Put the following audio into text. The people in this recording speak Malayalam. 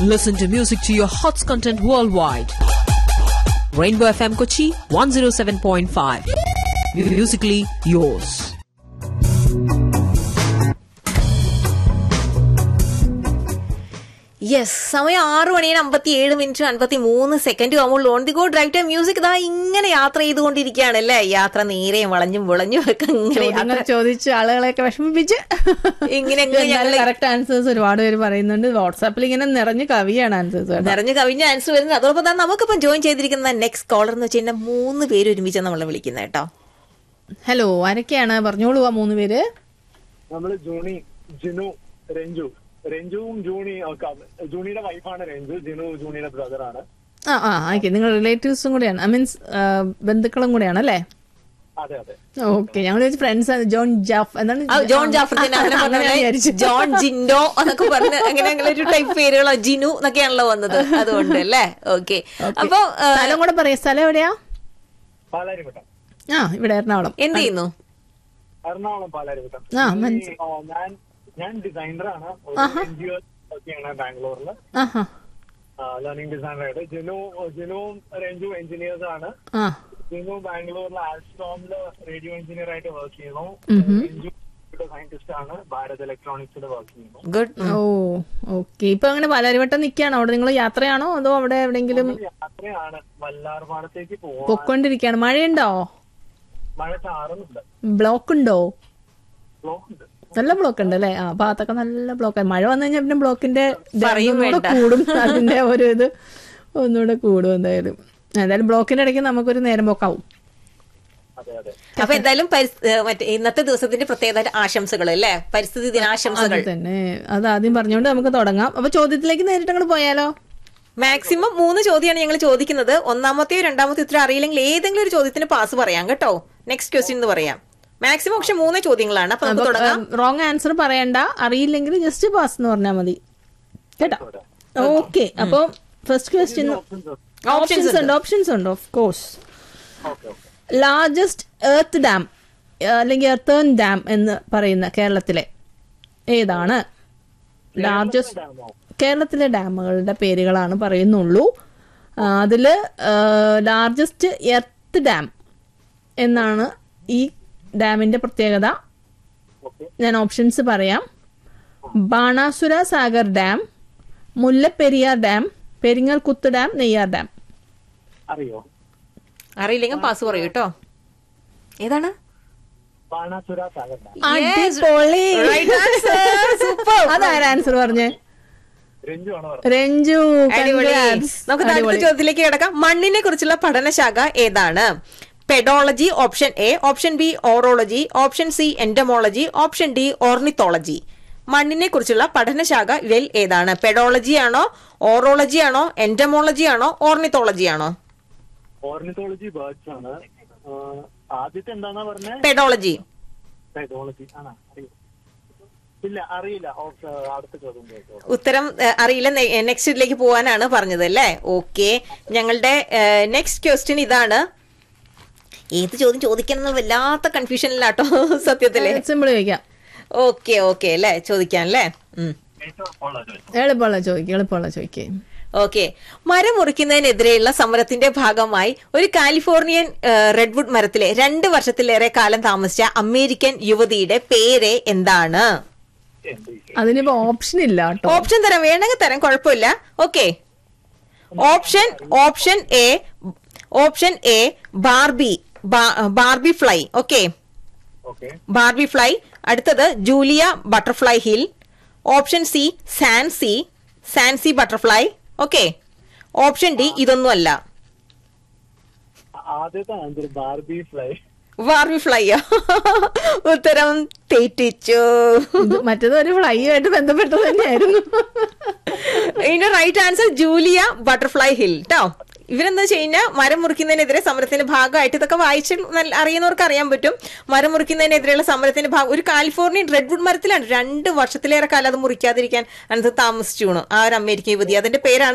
Listen to music to your hots content worldwide. Rainbow FM Kochi 107.5. Musically yours. Yes സമയം ആറ് മണിയാണ് അമ്പത്തി ഏഴ് മിനിറ്റ് അൻപത്തി മൂന്ന് സെക്കൻഡ് ആകുമ്പോൾ on the go drive time music ഇതാ ഇങ്ങനെ യാത്ര ചെയ്തുകൊണ്ടിരിക്കുകയാണ് അല്ലേ യാത്ര നേരെയും വളഞ്ഞും വിളഞ്ഞും ഒക്കെ ഇങ്ങനെ ചോദ്യങ്ങൾ യാത്ര- ചോദിച്ച് ആളുകളെയൊക്കെ വിഷമിപ്പിച്ച് ഇങ്ങനെ അങ്ങ് ഞങ്ങള് കറക്റ്റ് ആൻസേഴ്സ് ഒരുപാട് പേര് പറയുന്നുണ്ട് വാട്സാപ്പിൽ ഇങ്ങനെ നിറഞ്ഞ് കവിയാണ് ആൻസേഴ്സ് നിറഞ്ഞു കവിഞ്ഞ ആൻസർ വരുന്നത് അതോടൊപ്പം തന്നെ നമുക്കിപ്പം ജോയിൻ ചെയ്തിരിക്കുന്ന നെക്സ്റ്റ് കോളർ എന്ന് വെച്ച് കഴിഞ്ഞാൽ മൂന്ന് പേര് ഒരുമിച്ച് നമ്മളെ വിളിക്കുന്നത് കേട്ടോ ഹലോ ആരൊക്കെയാണ് പറഞ്ഞോളൂ ആ മൂന്ന് പേര് നമ്മള് ജൂണി ജിനു രഞ്ജു രഞ്ജുവും ജൂണി ഒക്കെ അവ- ജൂണിയുടെ വൈഫാണ് രഞ്ജു ജിനു ജൂണിയുടെ ബ്രദറാണ് ആ ആ ആയിക്കേ നിങ്ങൾ റിലേറ്റീവ്സും കൂടെയാണ് ഐ മീൻസ് ബന്ധുക്കളും കൂടെയാണ് അല്ലേ അതെ അതെ ഓക്കെ ഞങ്ങൾ ഫ്രണ്ട്സ് ജോൺ ജാഫ് എന്താണ് ആ, ജോൺ ജാഫർ തന്നെ അങ്ങനെ അങ്ങനെ പറഞ്ഞ വിചാരിച്ചു. ജോൺ ജിൻഡോ എന്നൊക്കെ പറഞ്ഞ് അങ്ങനെ അങ്ങനെ ഒരു ടൈപ്പ് പേരുകളോ ജിനു എന്നൊക്കെയാണല്ലോ വന്നത് അതുകൊണ്ട് അല്ലേ ഓക്കെ അപ്പൊ ആ, സ്ഥലം കൂടെ പറയാം സ്ഥലം എവിടെയാ പാലാരിവട്ടം ആ ഇവിടെ എറണാകുളം എന്ത് ചെയ്യുന്നു എറണാകുളം പാലാരിവട്ടം ആ, ഈ, മനസ്സി- ആ, ഞാൻ ഞാൻ ഡിസൈനറാണ് ഒരു എൻ ജി ഒ ഒക്കെയാണ് ബാംഗ്ലൂരിൽ ആഹാ ലേണിംഗ് ഡിസൈനറായിട്ട് ജിനു ജിനുവും രഞ്ജു എഞ്ചിനീയേഴ്സ് ആണ് ആ ജിനു ബാംഗ്ലൂരിൽ ആൽസ്റ്റോമില് റേഡിയോ എഞ്ചിനീയർ ആയിട്ട് വർക്ക് ചെയ്യുന്നു രഞ്ജു സയന്റിസ്റ്റ് ആണ് ഭാരത് ഇലക്ട്രോണിക്സിൽ വർക്ക് ചെയ്യുന്നു ഗുഡ് ഓ ഓക്കെ ഇപ്പൊ അങ്ങനെ പാലാരിവട്ടം നിൽക്കുകയാണോ അവിടെ നിങ്ങൾ യാത്രയാണോ അതോ അവിടെ എവിടെയെങ്കിലും യാത്രയാണ് വല്ലാർപാടത്തേക്ക് പോവാൻ പൊക്കോണ്ടിരിക്കുകയാണ് മഴയുണ്ടോ മഴ ചാറുന്നുണ്ട് ബ്ലോക്ക് ഉണ്ടോ ബ്ലോക്ക് ഉണ്ട് നല്ല ബ്ലോക്ക് ഉണ്ട് അല്ലേ ആ ഭാഗത്തൊക്കെ നല്ല ബ്ലോക്ക് മഴ വന്നു കഴിഞ്ഞാൽ പിന്നെ ബ്ലോക്കിന്റെ ഇത് പറയും ഒന്നുകൂടെ വേണ്ട. കൂടും അതിന്റെ ഒരു ഇത് ഒന്നുകൂടെ കൂടും എന്തായാലും എന്തായാലും ബ്ലോക്കിന്റെ ഇടയ്ക്ക് നമുക്കൊരു നേരം പോക്കാവും അതെ അതെ അപ്പൊ എന്തായാലും പരിസ്- ഏ, മറ്റേ ഇന്നത്തെ ദിവസത്തിന്റെ പ്രത്യേകത ആശംസകൾ അല്ലേ പരിസ്ഥിതി ദിനാശംസകൾ അത് തന്നെ അത് ആദ്യം പറഞ്ഞുകൊണ്ട് നമുക്ക് തുടങ്ങാം അപ്പൊ ചോദ്യത്തിലേക്ക് നേരിട്ട് അങ്ങോട്ട് പോയാലോ മാക്സിമം മൂന്ന് ചോദ്യമാണ് ഞങ്ങൾ ചോദിക്കുന്നത് ഒന്നാമത്തെയോ രണ്ടാമത്തെയോ ഉത്തരം അറിയില്ലെങ്കിൽ ഏതെങ്കിലും ഒരു ചോദ്യത്തിന് പാസ് പറയാം കേട്ടോ നെക്സ്റ്റ് ക്വസ്റ്റ്യൻ എന്ന് പറയാം മാക്സിമം പക്ഷെ മൂന്ന് ചോദ്യങ്ങളാണ് അപ്പൊ നമുക്ക് തുടങ്ങാം റോങ് ആൻസർ പറയണ്ട അറിയില്ലെങ്കിൽ ജസ്റ്റ് പാസ് എന്ന് പറഞ്ഞാൽ മതി കേട്ടോ ഓക്കെ അപ്പൊ ഫസ്റ്റ് ക്വസ്റ്റ്യൻ ഓപ്ഷൻസ് ഉണ്ട് ഓപ്ഷൻസ് ഉണ്ട് of course okay okay largest earth dam അല്ലെങ്കിൽ എർത്തേൺ ഡാം എന്ന് പറയുന്ന കേരളത്തിലെ ഏതാണ് ലാർജസ്റ്റ് കേരളത്തിലെ ഡാമുകളുടെ പേരുകളാണ് പറയുന്നുള്ളൂ ആ, അതില് ലാർജസ്റ്റ് എർത്ത് ഡാം എന്നാണ് ഈ ഡാമിന്റെ പ്രത്യേകത ഓക്കെ ഞാൻ ഓപ്ഷൻസ് പറയാം Banasura Sagar dam Mullaperiyar dam Peringalkuthu dam Neyyar dam അറിയോ അറിയില്ലെങ്കിൽ പാസ് പറയൂ കേട്ടോ ഏതാണ് ബാണാസുര സാഗർ ഡാം അടിപൊളി അതാരാ ആൻസർ പറഞ്ഞേ രഞ്ജു ആണ് പറഞ്ഞത് രഞ്ജു അടിപൊളി congrats. നമുക്ക് അടുത്ത അടിപൊളി. ചോദ്യത്തിലേക്ക് കിടക്കാം മണ്ണിനെ കുറിച്ചുള്ള പഠനശാഖ ഏതാണ് pedology option A option B orology option C entomology option D ornithology മണ്ണിനെ കുറിച്ചുള്ള പഠനശാഖ ഇവയിൽ ഏതാണ് പെഡോളജി ആണോ ഓറോളജി ആണോ എൻഡമോളജി ആണോ ഓർണിത്തോളജി ആണോ ഓർണിത്തോളജി ബേർഡ്സ് ആണ് ആ, ആദ്യത്തെ എന്താന്നാ പറഞ്ഞേ പെഡോളജി സൈക്കോളജി ആണോ അറിയോ ഇല്ല അറിയില്ല ഓപ്ഷൻ അടുത്ത ചോദ്യം ചോദിച്ചോ ഉത്തരം ഏഹ്, അറിയില്ല നെക്സ്റ്റിലേക്ക് പോകാനാണ് പറഞ്ഞത് അല്ലേ ഓക്കെ ഞങ്ങളുടെ നെക്സ്റ്റ് ക്വസ്റ്റ്യൻ ഇതാണ് ഏത് ചോദ്യം ചോദിക്കണം എന്നുള്ള വല്ലാത്ത കൺഫ്യൂഷനിലാട്ടോ സത്യത്തില് സിമ്പിൾ ചോദിക്കാം ഓക്കെ ഓക്കെ അല്ലേ ചോദിക്കാം അല്ലേ ഉം. എളുപ്പമുള്ള ചോദിക്കും എളുപ്പമുള്ള ചോദിക്കും ഓക്കെ മരം മുറിക്കുന്നതിനെതിരെയുള്ള സമരത്തിന്റെ ഭാഗമായി ഒരു കാലിഫോർണിയൻ ഏഹ്, റെഡ്വുഡ് മരത്തിലെ രണ്ട് വർഷത്തിലേറെ കാലം താമസിച്ച അമേരിക്കൻ യുവതിയുടെ പേര് എന്താണ് അതിനിപ്പോ ഓപ്ഷൻ ഇല്ല കേട്ടോ ഓപ്ഷൻ തരാം വേണമെങ്കിൽ തരാം കുഴപ്പമില്ല okay option option A option A Barbie ബാ- Barbie fly okay okay Barbie fly അടുത്തത് Julia butterfly hill option C സാൻസി സാൻസി ബട്ടർഫ്ലൈ ഓക്കെ ഓപ്ഷൻ ഡി ഇതൊന്നുമല്ല ആദ്യത്തെ ആൻസർ ബാർബി ഫ്ലൈ ബാർബി ഫ്ലൈയോ ഉത്തരം തെറ്റിച്ചു ഇത് മറ്റേത് ഒരു ഫ്ലൈ ആയിട്ട് ബന്ധപ്പെട്ടത് തന്നെയായിരുന്നു ഇതിന്റെ right answer Julia butterfly hill കേട്ടോ ഇവരെന്താ വെച്ച് കഴിഞ്ഞാൽ മരം മുറിക്കുന്നതിനെതിരെ സമരത്തിന്റെ ഭാഗമായിട്ട് ഇതൊക്കെ വായിച്ച് നല്ല- അറിയുന്നവർക്ക് അറിയാൻ പറ്റും മരം മുറിക്കുന്നതിനെതിരെയുള്ള സമരത്തിന്റെ ഭാഗം ഒരു കാലിഫോർണിയൻ റെഡ്വുഡ് മരത്തിലാണ് രണ്ട് വർഷത്തിലേറെ കാലം അത് മുറിക്കാതിരിക്കാൻ അതിനകത്ത് താമസിച്ചു വീണു ആ ഒരു അമേരിക്കൻ യുവതി അതിന്റെ പേരാണ്